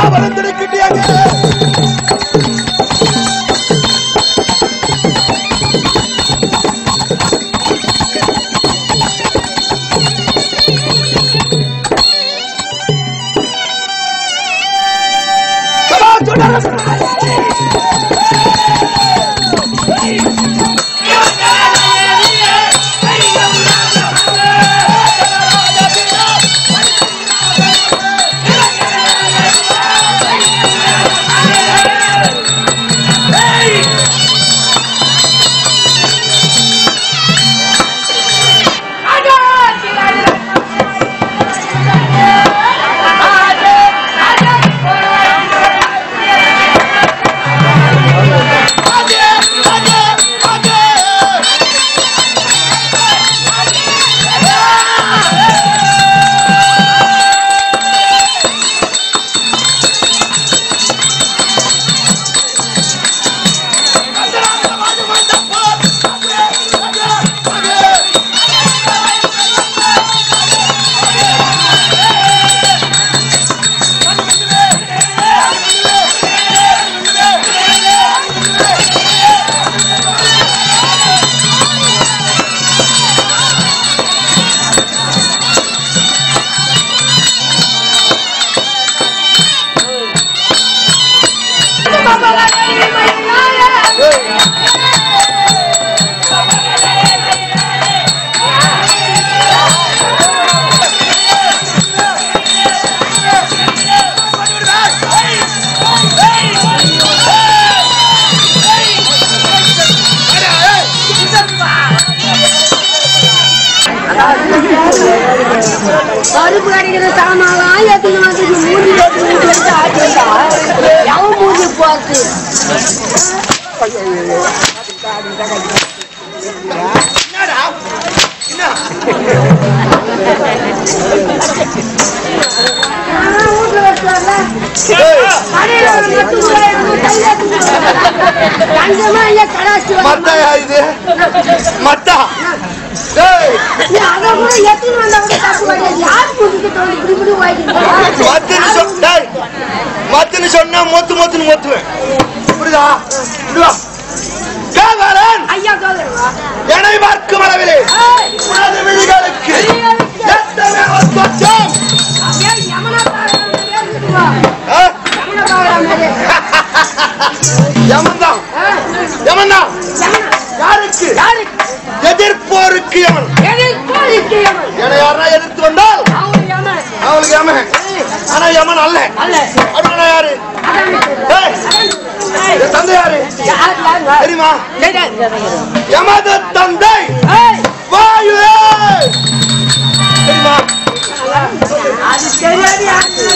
வளர்ந்திருக்கிட்டியாங்க பருப்பு கடைக்கிற சாமான் ஏத்திட்டு வந்து மூஞ்சி வச்சு மூஞ்சி வச்சு ஆட்டிட்டா எவன் மூஞ்சி போச்சு என்னடா என்ன ஆனா வீட்டுல வச்சால கடையில மட்டும் கூட எனக்கு கையில கொடுத்தாங்க. கஞ்சமா ஐயா கடாச்சி மத்தாயா இது மத்தா ஏய் நீ அதை கூட எத்தனை வந்தா கூட தப்பு கிடையாது யார் மூஞ்சிக்கு தோண்டி இப்படி இப்படி வாங்கிட்டு மத்துன்னு சொல் டேய், மத்துன்னு சொன்னா மொத்து மொத்துன்னு மொத்துவேன் புரியுதா இப்படி வா தேவரன் ஐயா சொல்லுங்க என்னை பார்க்கும் அளவிலே உனது விழிகளுக்கு எத்தனை ஒரு சொச்சம் ஏன் யமனா பாக்குறான் பேசிட்டு வா ஆ? யமனா பாக்குறான் மாதிரி யமன்தான் ஆ, யமன்தான் யமனா யாருக்கு யாருக்கு எதிர்ப்போருக்கு யமன் எதிர்கோலிக்கு யமன் என்னை யாரா எதிர்த்து வந்தால் அவன் யமன் அவளுக்கு யமன் ஆனா யமன் அல்ல அல்ல அப்படின்னா யாரு ஏய், என் தந்தை யாரு யார் யார் தெரியுமா யமத தந்தை ஏய் வாயு தெரியுமா அது தெரியாது யாரு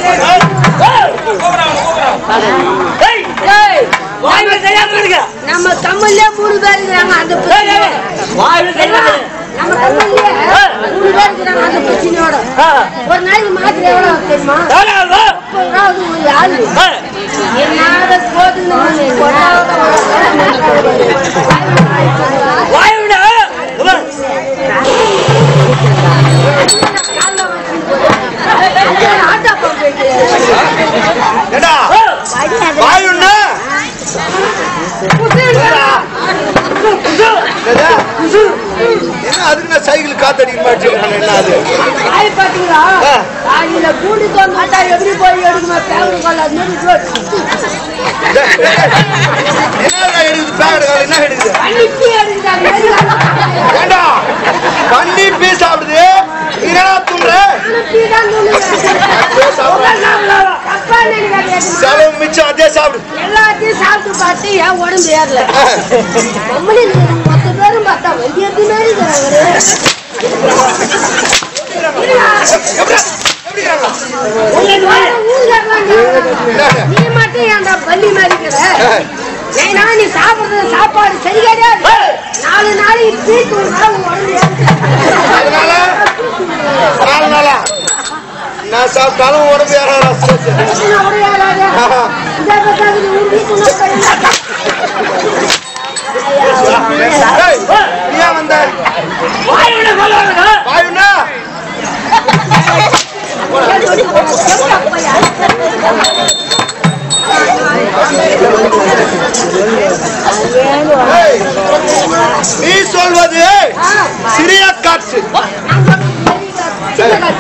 ஏய், ஏய் நம்ம தமிழ்லயே மூணு பேர் இருக்கிறாங்க அந்த பிரச்சனை நம்ம தமிழ்லயே மூணு பேர் இருக்கிறாங்க அந்த பிரச்சனையோட ஒரு நாளைக்கு மாத்திரை எவ்வளவு தெரியுமா முப்பது ரூபா ஆகுது ஒரு ஆளு என்னால போதுன்னு ஆட்டா போயிட்டு ஏண்டா வாயுன்னா என்னது? என்ன அதுக்கு நான் சைக்கிள் காத்தடிக்க மாட்டேன் என்ன அது ஆய் பாத்தீங்களா ஆ. காலையில கூண்டு தோன் மாட்டா எப்படி போய் எடுக்குமா பேவரு கொள்ள என்ன எடுக்குது பேக்கெட் கால் என்ன எடுக்குது அன்னைக்கு எடுக்குதாங்க ஏண்டா பண்ணி பீ சாப்பிடுது நீ என்னடா துண்ற தப்பா நினைக்காதீங்க செலவு மிச்சம் அதே சாப்பிடு எல்லாத்தையும் சாப்பிட்டு பார்த்து என் உடம்பு ஏறல நம்மளே மொத்த பேரும் பார்த்தா வண்டி எடுத்து மாதிரி இருக்கிறாங்க எப்படி எப்படிங்கிறாங்க நீ மட்டும் ஏன்டா பள்ளி மாதிரி இருக்கிற ஏன்னா நீ சாப்பிடுறது சாப்பாடு சரி கிடையாது நாலு நாளைக்கு தீட்டு விட்டா உன் உடம்பு அதனால நாலு நாளா நான் சாப்பிட்டாலும் உடம்பு ஏறாதா ஏய், நீ ஏன் வந்த வாயுண்ணா ஏறாது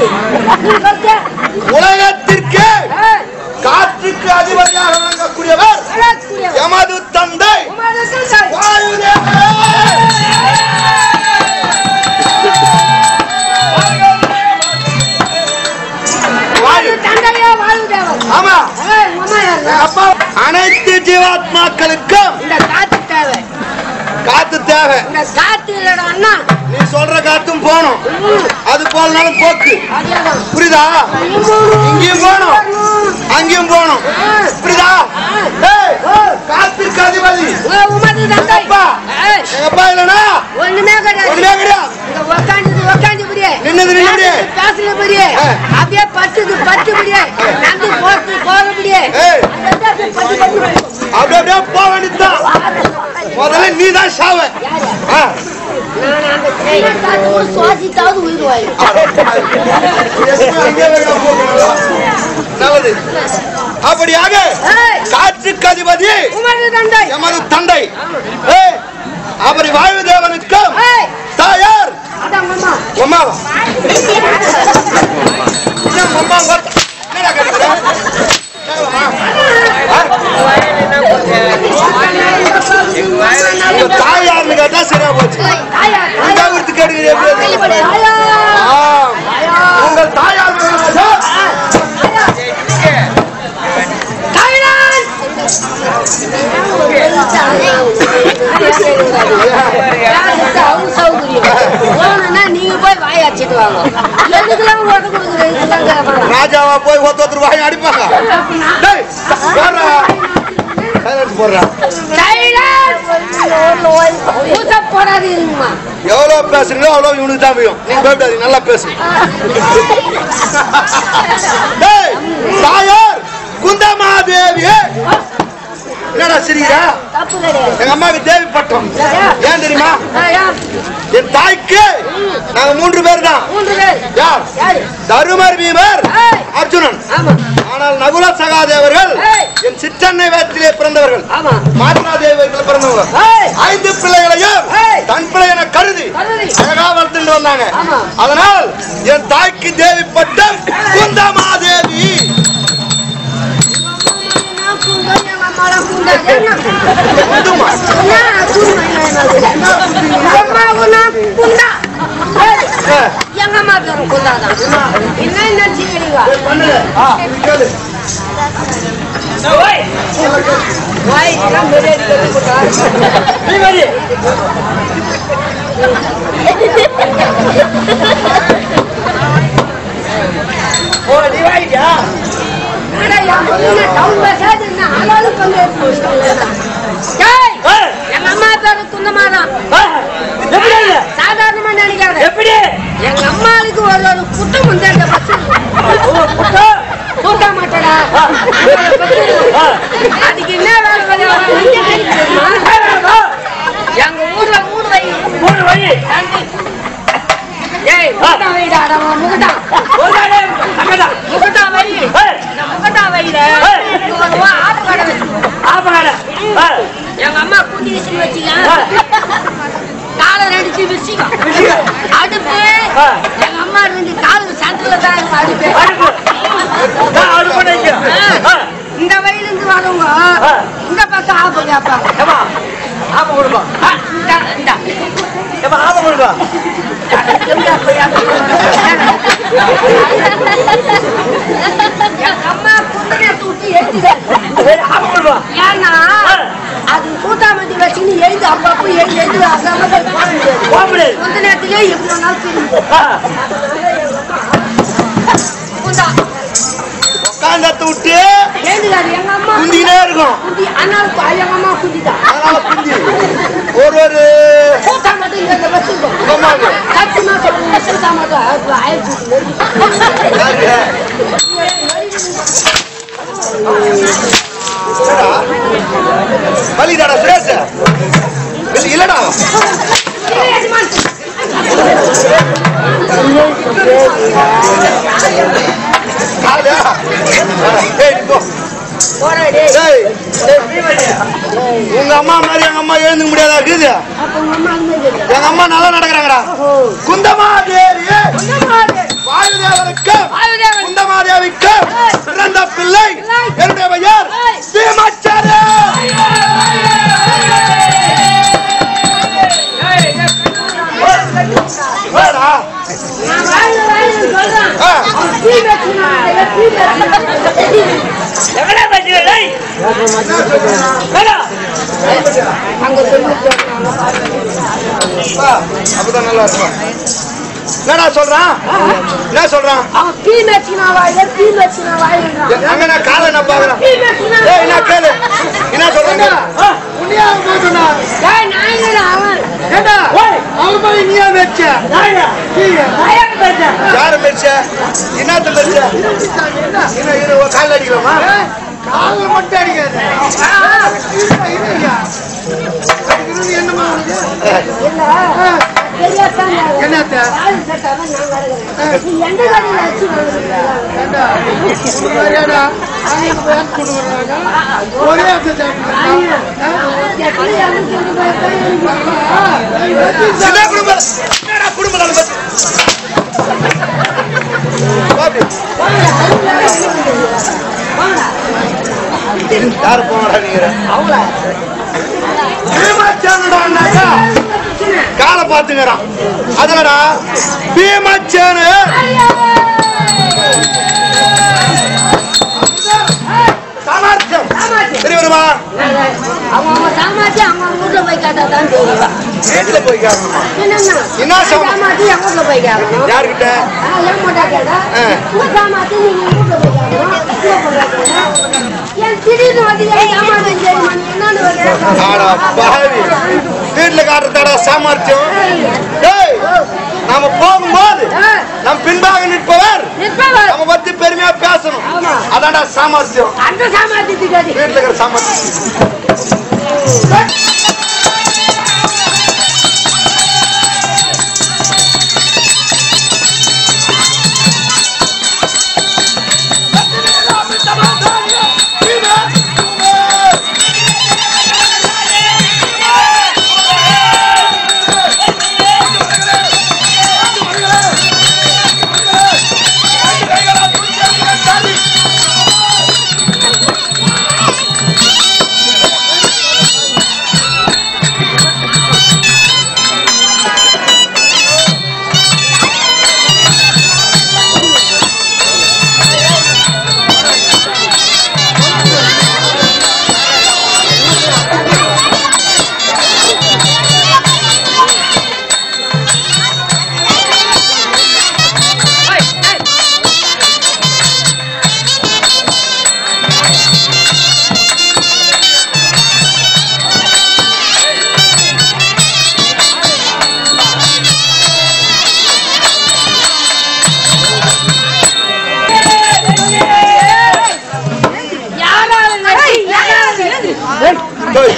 நீ first. உலகத்திற்கு ஏய், காற்றுக்கு அதிபதியாக விளங்கக்கூடியவர் வளர்க்கக்கூடியவன். எமது தந்தை உமது தந்தை. வாயுதேவரே! வாயு உமது தந்தையே வாழுதேவன். ஆமா ஏய், உங்க அம்மா யாருங்க? அப்பா அனைத்து ஜீவாத்மாக்களுக்கும் இந்த காத்து தேவை காத்து தேவை இந்த காத்து இல்லடா அண்ணா நீ சொல்ற காத்தும் போகணும் அது போலனாலும் போக்கு அதேதான் புரியுதா இங்கேயும் போகணும் அங்கேயும் போகணும் புரியுதா ஏய், காத்திற்கு அதிபதி உங்க உமது தந்தை அப்பா. ஏய், எங்க அப்பா இல்லனா ஒண்ணுமே கிடையாது ஒண்ணுமே கிடையாது இங்க உக்காந்தது உக்காந்து புரியே நின்னது நின்னபடியே. பேசுன புரியே ஆ. அப்படியே பட்டுது பட்டு புரியே நந்து போட்டு போக புரியே ஏய். அந்த அப்படியே பட்டு பட்டு அப்படி அப்படியே போக வேண்டியதுதான் முதல்ல நீ தான் சாவ ஆ. நான் அந்த ட்ரெயினை காத்து சுவாசித்தாவது உயிர் வாயும் அங்கே வேணா போகணும். நல்லது அப்படியாக ஏய், காற்றுக்கு அதிபதி உமது தந்தை எமது தந்தை ஏய், அவரை வாயு தேவனுக்கும் ஏய், தாயார் அதான் மாமா உமாவா என்ன உம்மா உங்க அத்தை? என்னடா கேட்டுக்கிற? கேட்கலாமா? ஆ? உங்க தாயார்னு கேட்டா சரியா போச்சு தாயா இந்த விடுத்து கேட்டுக்கிறீங்க எப்படி அது? தாயா ஆ. உங்கள் தாயார் மகனாக நீங்க போய் வாய் அடிச்சிட்டு வாங்க எதுக்கெல்லாம் ஓட்ட கொடுக்குறீங்க ராஜாவா போய் ஒருத்த ஒருத்தர் வாங்கி அடிப்பாங்க டேய், போடுறா. silence போடுறா. போடாதீங்கம்மா எவ்வளவு பேசுறீங்களோ அவ்வளவு இவனுக்கு தான் முடியும் நீங்க பயப்படாதீங்க நல்லா பேசுங்க டேய், தாயார் குந்தமாதேவி என்னடா சிரிக்கிறா தப்பு கிடையாது எங்க அம்மாவுக்கு தேவி பட்டம் ஏன் தெரியுமா தாயா, என் தாய்க்கு நாங்க மூன்று பேர் தான் மூன்று பேர் யார் யாரு தருமர் பீமர் ஏய், அர்ஜுனன் ஆமா ஆனால் நகுல சகாதேவர்கள் ஏய். என் சிற்றன்னை வேத்திலே பிறந்தவர்கள் ஆமா மாத்ரா தேவர்கள் பிறந்தவங்க ஏய், ஐந்து பிள்ளைகளையும் ஏய். தன் பிள்ளை என கருதி கருதி. அழகா வளர்த்துட்டு வந்தாங்க ஆமா. அதனால் என் தாய்க்கு தேவி பட்டம் குந்தமாதேவி நான் குண்டா, எங்க அம்மாலாம் குண்டா. என்ன? குந்துமா என்ன குண்டா, என்ன குண்டா? அம்மாவும் நான் குண்டா. ஏய், ஏ, எங்க அம்மா பேரும் குண்டாதான். என்ன நினைச்சு வெளிவா? பண்ணுங்க ஆ, இது கேளு. வாய், எல்லாம் மரியாதை கட்டி போட்டா. நீ வரி. அட, என் பொண்ணு town bus ஆ இருந்தா, ஆளாளுக்கு பங்கு எடுத்து வச்சிட்டாங்க. ஏய், எங்க அம்மா பேரு குந்தமாதான் சாதாரணமா நினைக்காத எப்படி எங்க அம்மாளுக்கு ஒரு ஒரு குட்டம் வந்து அந்த பஸ் தூக்க மாட்டடா அதுக்கு என்ன வேலை தெரியுமா? எங்க ஊர்ல மூணு வை மூணு வழி ஏய் முகட்டா வைடா அவன் முகட்டா அங்கதான் முகட்டா வை ஏய், இந்த முகட்டா வைட ஒரு வா ஆட்டு கடை வச்சு ஆப்பங்கார எங்க அம்மா குண்டி விசிறி வச்சுக்க காலை ரெடிச்சு விசிக்க அடுப்பு ஆ. எங்க அம்மா ரெண்டு காலுக்கு சென்டர்ல தான் இருக்கு அடுப்பு அடுப்பு நான் அடுப்பு பண்ணிக்க ஆ. இந்த வயலிருந்து வரவங்க ஆ. இந்த பக்கம் ஆப்பு கேட்பாங்க ஏமா ஆப்ப கொடுப்பா ஆ, இந்தா, இந்தா. ஏமா ஆப்ப கொடுப்பா இந்தா, போய் ஆப்பு. எங்க அம்மா குண்டனை தூக்கி எழுதுறாரு ஆப்ப கொடுப்பா ஏன்னா அது கூட்டாமட்டி வச்சுன்னு எழுது அப்பப்போ எழுதி எழுது அசாம போய் போட முடியாது போக முடியாது கொஞ்ச நேரத்திலே எப்படி வேணாலும் தெரியும் ஆ, குண்டா உட்காந்தத்தை விட்டு எழுதுறாரு எங்க அம்மா குந்திக்கிட்டே இருக்கும் குந்தி ஆனால் எங்க அம்மா குந்திதான் அதனால குந்தி ஒரு ஒரு கூட்டா மட்டும் இங்க வச்சுக்கோ ஆமாங்க. சத்தியமா சொல்லுங்க கூட்டா மட்டும் அது ஆயிடுச்சு யாரு? என்னடா? வலிதாடா சுரேஷ் இல்ல- இல்லடா காலையா? ஏய், நீ போ. போடா டேய் ஏய், உங்க அம்மா மாதிரி எங்க அம்மா எழுந்துக்க முடியாதா இருக்குது அப்ப உங்க அம்மா அந்த மாதிரி எங்க அம்மா நல்லா நடக்கிறாங்கடா குந்தமா தேவி குண்டமா வா வாயுதேவனுக்கும் வாயுதேவன். குந்தமாதேவிக்கும் பிறந்த பிள்ளை என்னுடைய பெயர் பீமாச்சாரி வேடா நான் வாயில வாயில சொல்றேன். ஆ. அவன் தீ வச்சுனான், இவன் தீ வச்சுனான். எங்கடா பேசுற டேய் வேடா அங்க சொல்லிட்டு அப்பா, அப்பதான் நல்லா இருக்கும் என்னடா சொல்றான் என்ன சொல்றான் அவன் தீ வச்சுனான் வாயில, தீ வச்சுனான் வாயிலன்றான். அங்க நான் காலை என்ன பாக்குறேன் தீ வச்சுனான் ஏய் என்ன கேளு என்ன சொல்றாங்க ஏய், நான் இல்லடா, அவன். நாயா பேசுற யாரு மெச்ச என்னத்த மெச்ச என்ன இரு ஒரு கால் அடிக்கலாமா இல்ல, பெரிய சாமி அவன். யாரு கேட்டாலும் நான் வருகிறேன். நீ எந்த கடையில வச்சு வாங்குறீங்க? எப்படி எனக்கு இது போய் சின்ன குடும்பம் என்னடா குடும்பம் நடந்து பாப்பி யாரு போனடா நீங்க பீமாச்சானுடான்னாக்கா காலை பாத்துக்கிறான் அதனடா பீமாச்சானு சாமர்த்தியம் சரி வருமா அவன் அவன் சாமாச்சி அவங்க அவங்க வீட்டுல போய் கேட்டா தான் தெரியும் வீட்டுல போய் கேட்கணுமா என்னன்னா என்ன சாமா- சாமாச்சி அவங்க வீட்டுல போய் கேட்கணும் யாருக்கிட்ட ஆ, ஏன் மாட்டா கேட்டா ஆ. உன் சாமாச்சி நீங்க வீட்டுல போய் கேட்கணும் உன் பொண்ணா கேட்கணும். ஏன் திடீர்னு வந்து ஏன் சாமாச்சி தெரியுமா நீ என்னன்னு ஒரு கேட்கணும். ஆடா பாவி வீட்டுல காட்டுறதாடா சாமர்த்தியம் டேய் நாம போகும்போது நம் பின்பாக நிற்பவர் நிற்பவர். நம்ம பத்தி பெருமையா பேசணும் ஆமா. அதான்டா சாமர்த்தியம் அந்த சாமாச்சி திட்டாடி வீட்டுல இருக்கிற சாமர்த்தியம் யாராவது யாராவது டேய்,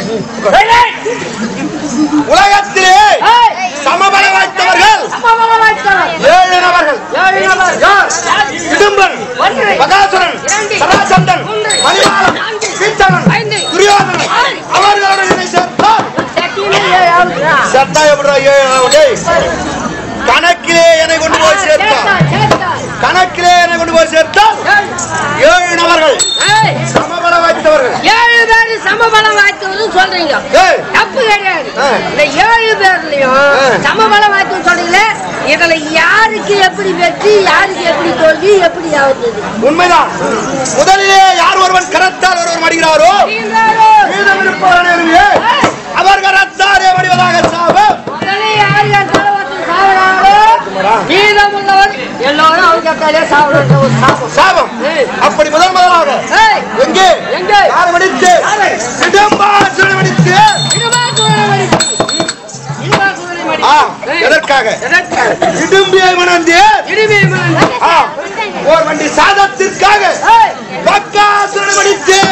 உலகத்திலே சமபல வாய்த்தவர்கள் சமபலம் வாய்த்தவர். ஏழு நபர்கள் ஏழு நபர். யார் இடும்பன் ஒன்று. பகாசுரன் இரண்டு. சராசந்தன் மூன்று. மணிமாறன் நான்கு. கீர்த்தனன் ஐந்து. துரியோதனன் ஆறு. அவர்களோட இணை சேர்த்தால் சட்டியிலே ஏழாவது. சத்தா எப்படிடா ஏழு டேய் கணக்கிலே என்னை கொண்டு போய் சேர்த்தான் சேர்த்தார், சேர்த்தார். கணக்கிலே என்னை கொண்டு போய் சேர்த்தால் ஏழு நபர்கள் ஏய், சமபல வாய்த்தவர்கள் ஏழு பேரு சமபலம் வாய்த்தவர்னு சொல்றீங்க ஏய் தப்பு கிடையாது ஆ. இந்த ஏழு பேர்லயும் ஆ. சமபலம் வாய்த்தவங்க சொல்றீங்களே இதுல யாருக்கு எப்படி வெற்றி யாருக்கு எப்படி தோல்வி எப்படி ஆகுது உண்மைதான் முதலிலே யார் ஒருவன் கரத்தால் ஒருவர் மடிகிறாரோ மீதம் இருப்பவர் அனைவருமே அவர் கரத்தாலே மடிவதாக சாபம் முதல்ல யார் யார் தலைவர்கள் சாப்பிடாங்களோ மீதம் உள்ளவர் எல்லாரும் அவங்க கத்தாலே சாப்பிடுற ஒரு சாபம் சாபம் அப்படி முதல் முதலாக ஏய், எங்கே எங்கே? யார் மடித்து யாரை? இடம்பாசுரன் மடித்து இருபா குதிரை மடிப்பு. இருபா குதிரை மடிப்பு. ஆ, ஏய், எதற்காக எதற்காக? இடும்பியை மணந்து இடிமை மணந்து. ஆ, ஒரு வண்டி சாதத்திற்காக ஏய், பக்காசுரன் மடித்து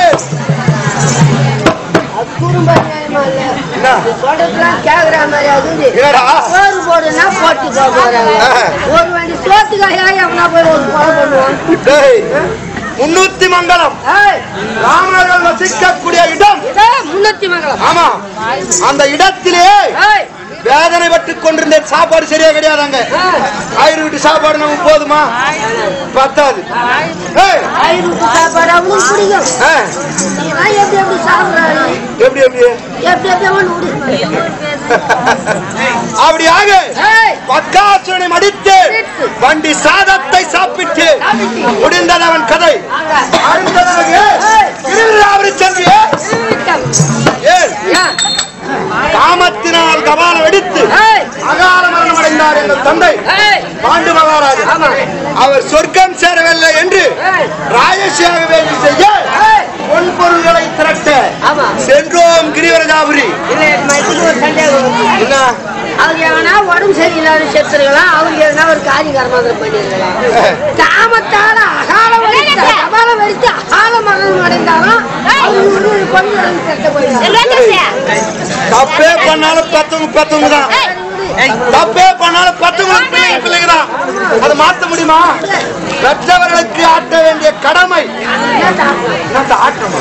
அது குடும்ப நியாயமா இல்ல. என்ன நீ சொல்றதெல்லாம் கேக்குற மாதிரி அது என்னடா சோறு போடுனா போட்டு போக போறாங்க ஆ. ஒரு வண்டி சோத்துக்காக எவனா போய் ஒரு கொலை பண்ணுவான் டேய் முன்னூத்தி மங்கலம் ஏய், ராமர்கள் வசிக்கக்கூடிய இடம் இதோ முன்னூத்தி மங்கலம் ஆமா அந்த இடத்திலே ஏய், வேதனை பட்டுக் கொண்டிருந்த சாப்பாடு சரியா கிடையாது முடியாதாங்க ஆயிரம் வீட்டு சாப்பாடு நமக்கு போதுமா பத்தாது ஏய், ஐநூறு சாப்பாடு அவனுக்கு பிடிக்கும் ஆ, நான் எப்படி எப்படி சாப்பிடுறாரு எப்படி எப்படி எப்படி எப்படி அவன் விடு அப்படியாக ஏய், பக்காசுரனை மடித்து வண்டி சாதத்தை சாப்பிட்டு முடிந்தது அவன் கதை அடுத்ததாக திருவிழாவிற்கு சென்றியே திருவிட்டம். ஏன் ஏன்? காமத்தினால் கபாலம் வெடித்து ஏய், அகால மரணம் அடைந்தார் எங்கள் தந்தை ஏய், பாண்டு மகாராஜா ஆமா. அவர் சொர்க்கம் சேரவில்லை என்று ஏய், ராஜசியாக வேண்டி செய்ய ஏய், பொன் பொருள்களை திரட்ட ஆமா. சென்றோம் கிரிவரஜாபுரி இல்ல, மறுபடியும் ஒரு சந்தேகம் வருது. என்ன அவங்க எவனா உடம்பு சரியில்லாத செத்துருக்கலாம் அவங்க எதனா ஒரு காரிய கர்மாந்திரம் பண்ணிருக்கலாம் காமத்தால அகால வலித்து அகால வலித்து அகால மரணம் அடைந்தாலும் அவங்க வந்து ஒரு பொண்ணு உடம்பு செத்த போயிடலாம் தப்பே பண்ணாலும் பத்தவங்க பத்தவங்க தான் தப்பே பண்ணாலும் பத்தவங்க பிள்ளைங்க பிள்ளைங்க தான் அதை மாத்த முடியுமா பெற்றவர்களுக்கு ஆட்ட வேண்டிய கடமை என்னத்த ஆட்டமா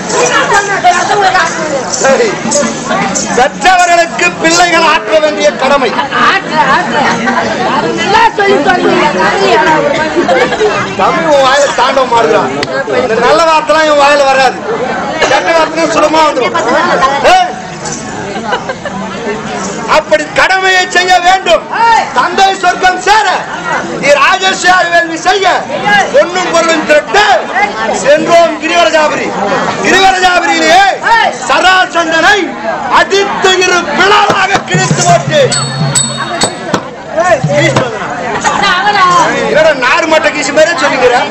சரி பெற்றவர்களுக்கு பிள்ளைகள் ஆற்ற வேண்டிய கடமை தமிழ் உன் வாயில தாண்டவ மாறுகிறான் இந்த நல்ல வார்த்தைலாம் என் வாயில வராது கெட்ட வார்த்தை சுலமா வந்துடும் ஏய், அப்படி கடமையை செய்ய வேண்டும் தந்தை சொர்க்கம் சேர நீ ராஜேஸ்வரி வேள்வி செய்ய பொன்னும் பொருளும் திரட்டு சென்றோம் கிரிவரஜாபுரி கிரிவரஜாபுரியிலே சராசந்தனை அடித்து இரு பிளவாக கிழித்து போட்டு என்னடா நார் மட்ட கீசி மாதிரி சொல்லிக்கிறேன்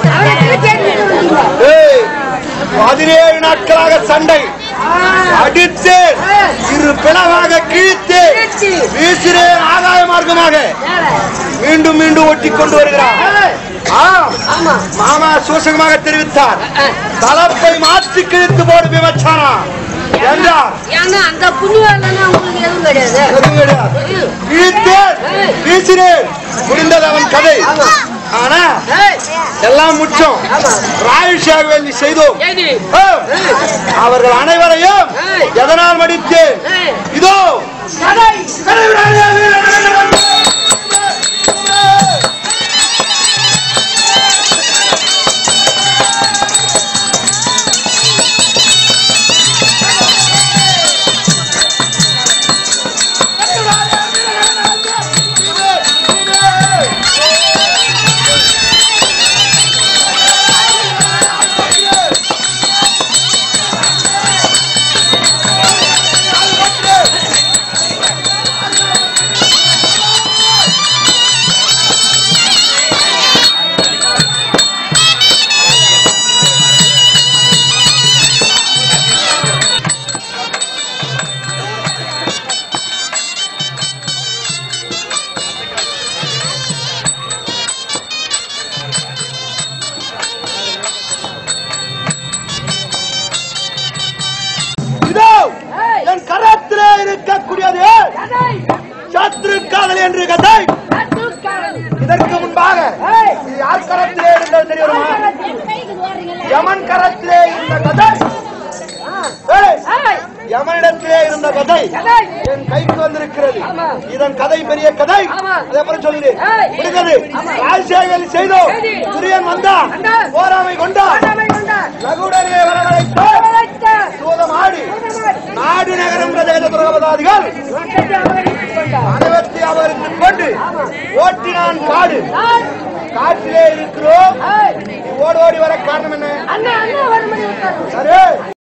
ஏய், பதினேழு நாட்களாக சண்டை அடித்து இரு பிளவாக கிழித்து வீசினேன் ஆகாய மார்க்கமாக மீண்டும் மீண்டும் ஒட்டி கொண்டு வருகிறார் ஆம், மாமா சூசகமாக தெரிவித்தார் தலப்பை மாற்றி கிழித்து போடு விமச்சானா என்றார் ஏன்னா அந்த புண்ணியம் உங்களுக்கு எதுவும் கிடையாது எதுவும் கிடையாது. கிழித்தேன் வீசினேன் முடிந்தது அவன் கதை ஆனா எல்லாம் முச்சம் ராயுஷாக வேண்டி செய்தோம் ஆ, அவர்கள் அனைவரையும் எதனால் மடித்தேன் இதோ கடைவிடாதே, வீரர்களே! இதோ என் கரத்திலே இருக்கக்கூடியது சத்ரு காதல் என்று கதை இதற்கு முன்பாக இது யார் கரத்திலே இருந்தது தெரியுமா யமன் கரத்திலே இருந்த கதை ஏய், யமனிடத்திலே இருந்த கதை என் கைக்கு வந்திருக்கிறது இதன் கதை பெரிய கதை அதை அப்புறம் சொல்லுது முடிந்தது ராஜசேகர் செய்தோம் துரியன் வந்தான் போராமை கொண்டான் லகுடனே வரவழைத்தான் சூதமாடி நாடு நகரம் ஜெகத துரகபதாதிகள் அனைவத்தை அவருக்கு கொண்டு ஓட்டினான் காடு காட்டிலே இருக்கிறோம் ஓடி ஓடி வர காரணம் என்ன அண்ணா அண்ணா வர முடியும் சரி